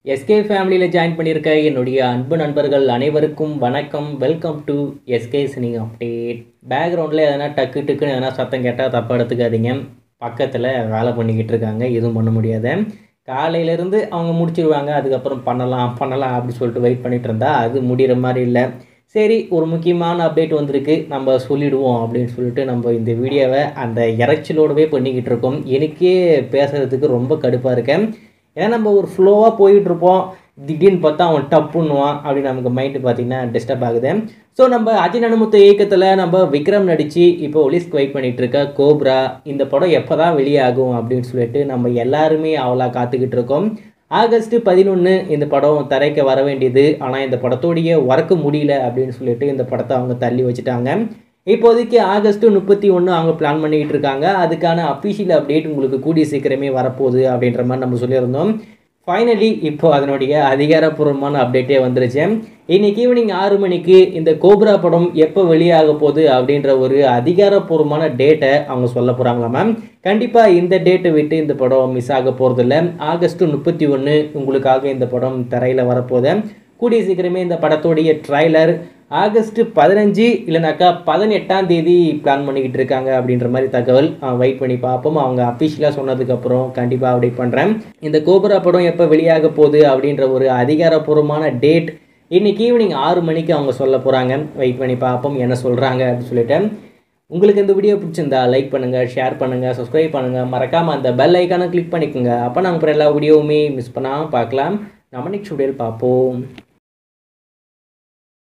SK ஃபேமிலியில் join பண்ணியிருக்க என்னுடைய அன்பு நண்பர்கள் அனைவருக்கும் வணக்கம் வெல்கம் டு எஸ்கே சினிங் அப்டேட் பேக்ரவுண்டில் எதனா டக்கு டக்குன்னு எதனா சத்தம் கேட்டால் தப்பாக எடுத்துக்காதீங்க பக்கத்தில் வேலை பண்ணிக்கிட்டு இருக்காங்க எதுவும் பண்ண முடியாது காலையிலேருந்து அவங்க முடிச்சிருவாங்க அதுக்கப்புறம் பண்ணலாம் பண்ணலாம் அப்படி சொல்லிட்டு வெயிட் பண்ணிட்டு இருந்தா அது முடிகிற மாதிரி இல்லை சரி ஒரு முக்கியமான அப்டேட் வந்திருக்கு நம்ம சொல்லிடுவோம் அப்படின்னு சொல்லிட்டு நம்ம இந்த வீடியோவை அந்த இறைச்சலோடவே பண்ணிக்கிட்டு இருக்கோம் எனக்கே பேசுகிறதுக்கு ரொம்ப கடுப்பாக இருக்கேன் ஏன்னா நம்ம ஒரு ஃப்ளோவாக போயிட்டுருப்போம் திடீர்னு பார்த்தா அவன் டப்புன்னுவான் அப்படி நமக்கு மைண்டு பார்த்திங்கன்னா டிஸ்டர்ப் ஆகுது ஸோ நம்ம அஜின் அனுமத்த இயக்கத்தில் நம்ம விக்ரம் நடித்து இப்போ ஒலிஸ்க்கு வெயிட் பண்ணிகிட்டு இருக்க கோப்ரா இந்த படம் எப்போ தான் வெளியாகும் அப்படின்னு சொல்லிட்டு நம்ம எல்லாருமே அவளாக காத்துக்கிட்டு இருக்கோம் ஆகஸ்ட் பதினொன்று இந்த படம் தரைக்க வர வேண்டியது ஆனால் இந்த படத்தோடைய ஒர்க்கு முடியல அப்படின்னு சொல்லிட்டு இந்த படத்தை அவங்க தள்ளி வச்சுட்டாங்க இப்போதைக்கு ஆகஸ்ட் முப்பத்தி ஒன்று அவங்க பிளான் பண்ணிக்கிட்டு இருக்காங்க அதுக்கான அஃபிஷியல் அப்டேட் உங்களுக்கு கூடிய சீக்கிரமே வரப்போகுது அப்படின்ற மாதிரி நம்ம சொல்லியிருந்தோம் ஃபைனலி இப்போ அதனுடைய அதிகாரப்பூர்வமான அப்டேட்டே வந்துருச்சு இன்னைக்கு ஈவினிங் ஆறு மணிக்கு இந்த கோப்ரா படம் எப்போ வெளியாக போகுது அப்படின்ற ஒரு அதிகாரப்பூர்வமான டேட்டை அவங்க சொல்ல போகிறாங்களா மேம் கண்டிப்பாக இந்த டேட்டை விட்டு இந்த படம் மிஸ் ஆக போகிறதில்ல ஆகஸ்ட் முப்பத்தி ஒன்று உங்களுக்காக இந்த படம் தரையில் வரப்போகுது கூடிய சீக்கிரமே இந்த படத்தோடைய ட்ரைலர் ஆகஸ்ட் பதினஞ்சு இல்லைனாக்கா பதினெட்டாம் தேதி பிளான் பண்ணிக்கிட்டு இருக்காங்க அப்படின்ற மாதிரி தகவல் வெயிட் பண்ணி பார்ப்போம் அவங்க அஃபிஷியலாக சொன்னதுக்கப்புறம் கண்டிப்பாக அப்டேட் பண்ணுறேன் இந்த கோபுரா படம் எப்போ வெளியாக போகுது அப்படின்ற ஒரு அதிகாரப்பூர்வமான டேட் இன்னைக்கு ஈவினிங் ஆறு மணிக்கு அவங்க சொல்ல போகிறாங்க வெயிட் பண்ணி பார்ப்போம் என்ன சொல்கிறாங்க அப்படின்னு சொல்லிட்டு உங்களுக்கு இந்த வீடியோ பிடிச்சிருந்தா லைக் பண்ணுங்கள் ஷேர் பண்ணுங்கள் சப்ஸ்கிரைப் பண்ணுங்கள் மறக்காமல் அந்த பெல் ஐக்கானை கிளிக் பண்ணிக்கோங்க அப்போ நாங்கள் அப்புறம் எல்லா வீடியோவுமே மிஸ் பண்ணாமல் பார்க்கலாம் நம்ம நெக்ஸ்ட் வீடியோவில் பார்ப்போம்